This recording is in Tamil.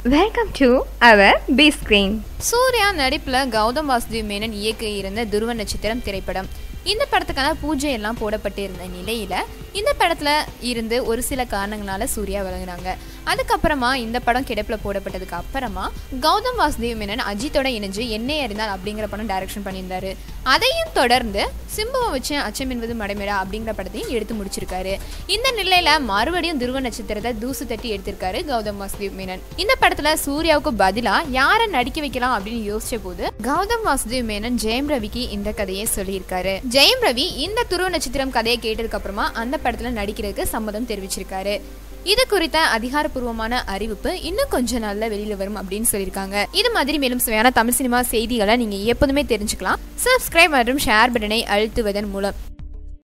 வெல்கம் டு அவர் பி ஸ்கிரீன் சூர்யா நடிப்புல கௌதம் வாசுதேவ் மேனன் இயக்க இருந்த துருவ நட்சத்திரம் திரைப்படம் இந்த படத்துக்கான பூஜை எல்லாம் போடப்பட்டு இருந்த நிலையில இந்த படத்துல இருந்து ஒரு சில காரணங்களால சூர்யா விலகுனாங்க அதுக்கப்புறமா இந்த படம் கிடப்பில் போடப்பட்டதுக்கு அப்புறமா கௌதம் வாசுதேவ் மேனன் அஜித்தோட இணைஞ்சு என்னை அறிந்தால் அப்படிங்கிற படம் டைரக்ஷன் பண்ணியிருந்தாரு அதையும் தொடர்ந்து சிம்புவை வச்சு அச்சம் என்பது மடைமேடா அப்படிங்கிற படத்தையும் எடுத்து முடிச்சிருக்காரு இந்த நிலையில மறுபடியும் துருவ நட்சத்திரத்தை தூசு தட்டி எடுத்திருக்காரு கௌதம் வாசுதேவ் மேனன் இந்த படத்துல சூர்யாவுக்கு பதிலா யாரை நடிக்க வைக்கலாம் அப்படின்னு யோசிச்ச போது கௌதம் வாசுதேவ் மேனன் ஜெயம் ரவிக்கு இந்த கதையை சொல்லியிருக்காரு ஜெயம் ரவி இந்த துருவ நட்சத்திரம் கதையை கேட்டதுக்கு அப்புறமா அந்த படத்துல நடிக்கிறதுக்கு சம்மதம் தெரிவிச்சிருக்காரு இது குறித்த அதிகாரப்பூர்வமான அறிவிப்பு இன்னும் கொஞ்ச நாள்ல வெளியில வரும் அப்படின்னு சொல்லியிருக்காங்க இது மாதிரி மேலும் சுவையான தமிழ் சினிமா செய்திகளை நீங்க எப்போதுமே தெரிஞ்சுக்கலாம் சப்ஸ்கிரைப் மற்றும் ஷேர் பட்டனை அழுத்துவதன் மூலம்